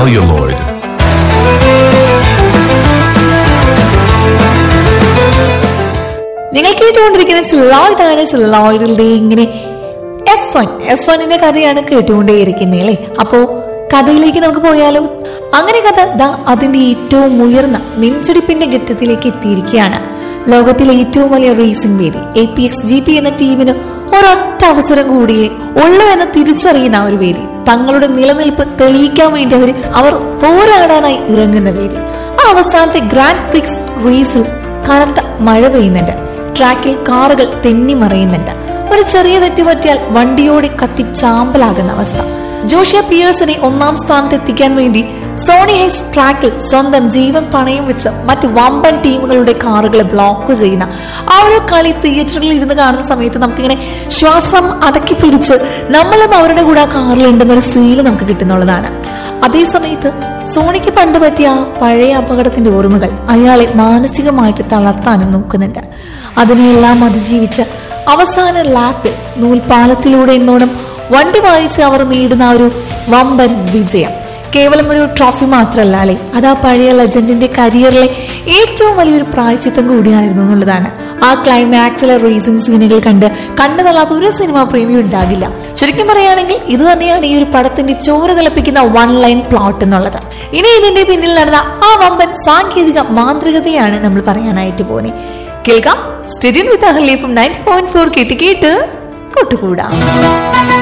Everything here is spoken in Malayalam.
celluloid. നിങ്ങൾ കേട്ടുകൊണ്ടിരിക്കുന്ന സിലോയിഡാണ് സിലോയിഡിന്റെ ഇങ്ങനെ എഫ് വൺ എഫ് വണ്ണിന്റെ കഥയാണ് കേട്ടുകൊണ്ടേയിരിക്കുന്നത് അല്ലേ അപ്പോ കഥയിലേക്ക് നമുക്ക് പോയാലോ അങ്ങനെ കഥ ദാ അതിന്റെ ഏറ്റവും ഉയർന്ന നെഞ്ചടിപ്പിന്റെ ഘട്ടത്തിലേക്ക് എത്തിയിരിക്കുകയാണ് ലോകത്തിലെ ഏറ്റവും വലിയ റേസിംഗ് വേദി A P X G P എന്ന ടീമിന് ഒരൊറ്റ അവസരം കൂടിയേ ഉള്ളൂ എന്ന് തിരിച്ചറിയുന്ന ആ ഒരു വേദി തങ്ങളുടെ നിലനിൽപ്പ് തെളിയിക്കാൻ വേണ്ടി അവർ അവർ പോരാടാനായി ഇറങ്ങുന്ന വേദി ആ അവസാനത്തെ ഗ്രാൻഡ് പ്രിക്സ് റേസിൽ കനത്ത മഴ പെയ്യുന്നുണ്ട് ട്രാക്കിൽ കാറുകൾ തെന്നിമറയുന്നുണ്ട് ഒരു ചെറിയ തെറ്റ് പറ്റിയാൽ വണ്ടിയോടെ കത്തി ചാമ്പലാകുന്ന അവസ്ഥ ജോഷ്യ പിയേഴ്സിനെ ഒന്നാം സ്ഥാനത്ത് എത്തിക്കാൻ വേണ്ടി സോണി ഹൈസ് ട്രാക്കിൽ സ്വന്തം ജീവൻ പണയം വെച്ച് മറ്റ് വമ്പൻ ടീമുകളുടെ കാറുകളെ ബ്ലോക്ക് ചെയ്യുന്ന ആ ഒരു കളി തിയേറ്ററിൽ ഇരുന്ന് കാണുന്ന സമയത്ത് നമുക്കിങ്ങനെ ശ്വാസം അടക്കി പിടിച്ച് നമ്മളും അവരുടെ കൂടെ ആ കാറിലുണ്ടെന്നൊരു ഫീല് നമുക്ക് കിട്ടുന്നുള്ളതാണ് അതേ സമയത്ത് സോണിക്ക് പണ്ട് പറ്റിയ ആ പഴയ അപകടത്തിന്റെ ഓർമ്മകൾ അയാളെ മാനസികമായിട്ട് തളർത്താനും നോക്കുന്നുണ്ട് അതിനെയെല്ലാം അതിജീവിച്ച് അവസാന ലാപ്പിൽ നൂൽപാലത്തിലൂടെ എന്നോണം വണ്ടി വായിച്ച് അവർ നേടുന്ന ആ ഒരു വമ്പൻ വിജയം കേവലം ഒരു ട്രോഫി മാത്രമല്ല അല്ലെ അത് ആ പഴയ ലെജൻഡിന്റെ കരിയറിലെ ഏറ്റവും വലിയൊരു പ്രായച്ചിത്തം കൂടിയായിരുന്നു എന്നുള്ളതാണ് ആ ക്ലൈമാക്സിലെ റേസിംഗ് സീനുകൾ കണ്ട് കണ്ടു തള്ളാത്ത ഒരു സിനിമ പ്രേമി ഉണ്ടാകില്ല ശരിക്കും പറയുകയാണെങ്കിൽ ഇത് തന്നെയാണ് ഈ ഒരു പടത്തിന്റെ ചോര തിളപ്പിക്കുന്ന വൺ ലൈൻ പ്ലോട്ട് എന്നുള്ളത് ഇനി ഇതിന്റെ പിന്നിൽ നടന്ന ആ വമ്പൻ സാങ്കേതിക മാന്ത്രികതയാണ് നമ്മൾ പറയാനായിട്ട് പോകുന്നത് കേൾക്കാം സ്റ്റഡിയൻ വിത്ത് അഹ്ലി ഫ്രം നയൻറ്റി പോയിന്റ് ഫോർ കേട്ട് കേട്ട് കൊട്ടുകൂടാം